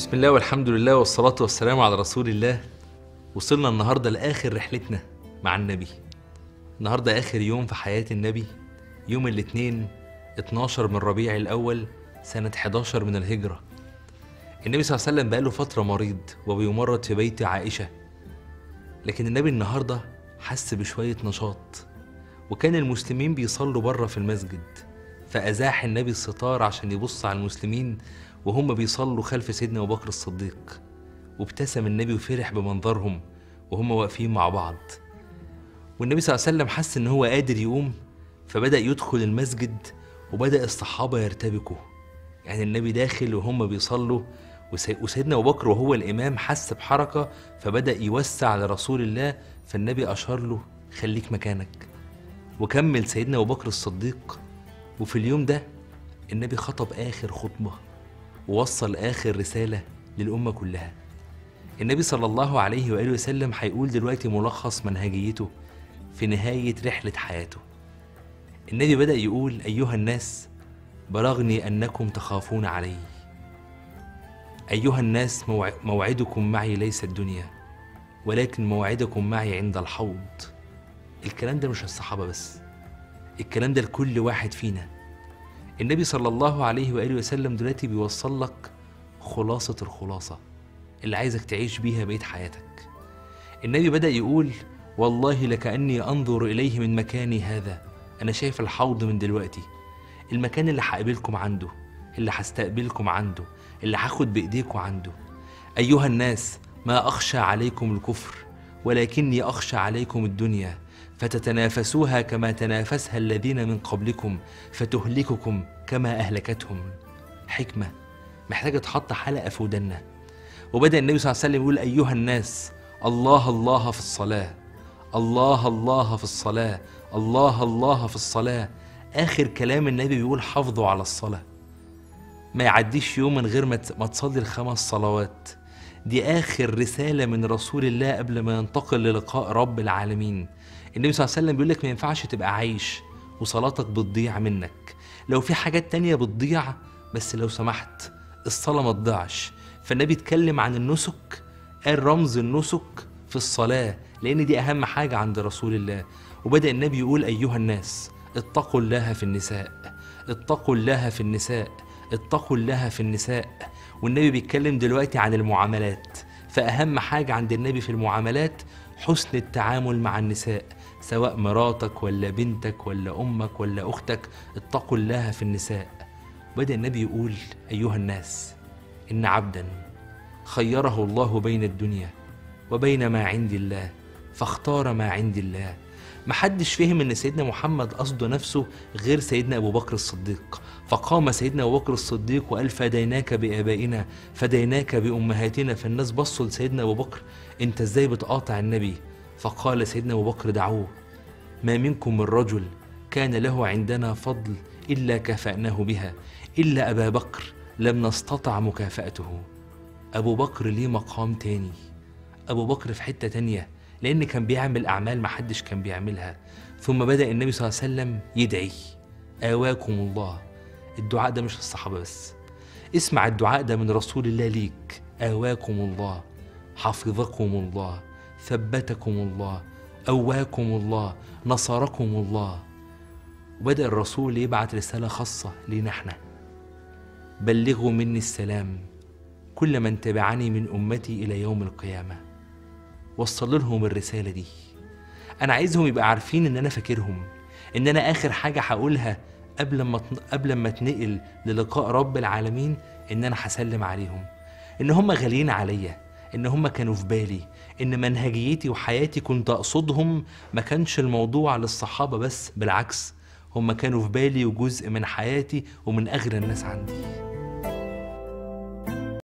بسم الله والحمد لله والصلاة والسلام على رسول الله وصلنا النهاردة لآخر رحلتنا مع النبي النهاردة آخر يوم في حياة النبي يوم الاثنين 12 من ربيع الأول سنة 11 من الهجرة النبي صلى الله عليه وسلم بقاله فترة مريض وبيمرض في بيت عائشة لكن النبي النهاردة حس بشوية نشاط وكان المسلمين بيصلوا بره في المسجد فأزاح النبي الستار عشان يبص على المسلمين وهم بيصلوا خلف سيدنا أبو بكر الصديق وابتسم النبي وفرح بمنظرهم وهم واقفين مع بعض والنبي صلى الله عليه وسلم حس ان هو قادر يقوم فبدأ يدخل المسجد وبدأ الصحابة يرتبكوا يعني النبي داخل وهم بيصلوا وسي- وسيدنا أبو بكر وهو الإمام حس بحركة فبدأ يوسع لرسول الله فالنبي أشار له خليك مكانك وكمل سيدنا أبو بكر الصديق وفي اليوم ده النبي خطب آخر خطبة ووصل آخر رسالة للأمة كلها النبي صلى الله عليه وآله وسلم هيقول دلوقتي ملخص منهجيته في نهاية رحلة حياته النبي بدأ يقول أيها الناس بلغني أنكم تخافون علي أيها الناس موع- موعدكم معي ليس الدنيا ولكن موعدكم معي عند الحوض الكلام ده مش الصحابة بس الكلام ده لكل واحد فينا النبي صلى الله عليه وآله وسلم دلوقتي بيوصل لك خلاصة الخلاصة اللي عايزك تعيش بيها بقية حياتك النبي بدأ يقول والله لكأني أنظر إليه من مكاني هذا أنا شايف الحوض من دلوقتي المكان اللي هقابلكم عنده اللي هستقبلكم عنده اللي هاخد بإيديكم عنده أيها الناس ما أخشى عليكم الكفر ولكني أخشى عليكم الدنيا فتتنافسوها كما تنافسها الذين من قبلكم فتهلككم كما أهلكتهم حكمة محتاجة تحط حلقة في ودنا وبدأ النبي صلى الله عليه وسلم يقول أيها الناس الله الله في الصلاة الله الله في الصلاة الله الله في الصلاة آخر كلام النبي بيقول حافظوا على الصلاة ما يعديش يوم من غير ما ت- ما تصلي الخمس صلوات دي آخر رسالة من رسول الله قبل ما ينتقل للقاء رب العالمين النبي صلى الله عليه وسلم بيقول لك ما ينفعش تبقى عايش وصلاتك بتضيع منك لو في حاجات تانية بتضيع بس لو سمحت الصلاة ما تضيعش فالنبي اتكلم عن النسك قال رمز النسك في الصلاة لأن دي أهم حاجة عند رسول الله وبدأ النبي يقول أيها الناس اتقوا الله في النساء اتقوا الله في النساء اتقوا الله في النساء والنبي بيتكلم دلوقتي عن المعاملات فأهم حاجة عند النبي في المعاملات حسن التعامل مع النساء سواء مراتك ولا بنتك ولا أمك ولا أختك اتقوا الله في النساء بدأ النبي يقول أيها الناس إن عبدا خيره الله بين الدنيا وبين ما عند الله فاختار ما عند الله محدش فهم ان سيدنا محمد قصده نفسه غير سيدنا ابو بكر الصديق فقام سيدنا ابو بكر الصديق وقال فديناك بابائنا فديناك بامهاتنا فالناس بصوا لسيدنا ابو بكر انت ازاي بتقاطع النبي فقال سيدنا ابو بكر دعوه ما منكم من رجل كان له عندنا فضل الا كافاناه بها الا ابا بكر لم نستطع مكافاته أبو بكر ليه مقام تاني أبو بكر في حتة تانية لأن كان بيعمل أعمال محدش كان بيعملها ثم بدأ النبي صلى الله عليه وسلم يدعي آواكم الله الدعاء ده مش الصحابة بس اسمع الدعاء ده من رسول الله ليك آواكم الله حفظكم الله ثبتكم الله أواكم الله نصركم الله وبدأ الرسول يبعت رسالة خاصة لينا احنا بلغوا مني السلام كل من تبعني من أمتي إلى يوم القيامة وصل لهم الرسالة دي أنا عايزهم يبقى عارفين إن أنا فاكرهم إن أنا آخر حاجة هقولها قبل ما تن- قبل ما اتنقل للقاء رب العالمين إن أنا هسلم عليهم إن هم غاليين عليا إن هم كانوا في بالي إن منهجيتي وحياتي كنت أقصدهم ما كانش الموضوع للصحابة بس بالعكس هم كانوا في بالي وجزء من حياتي ومن أغلى الناس عندي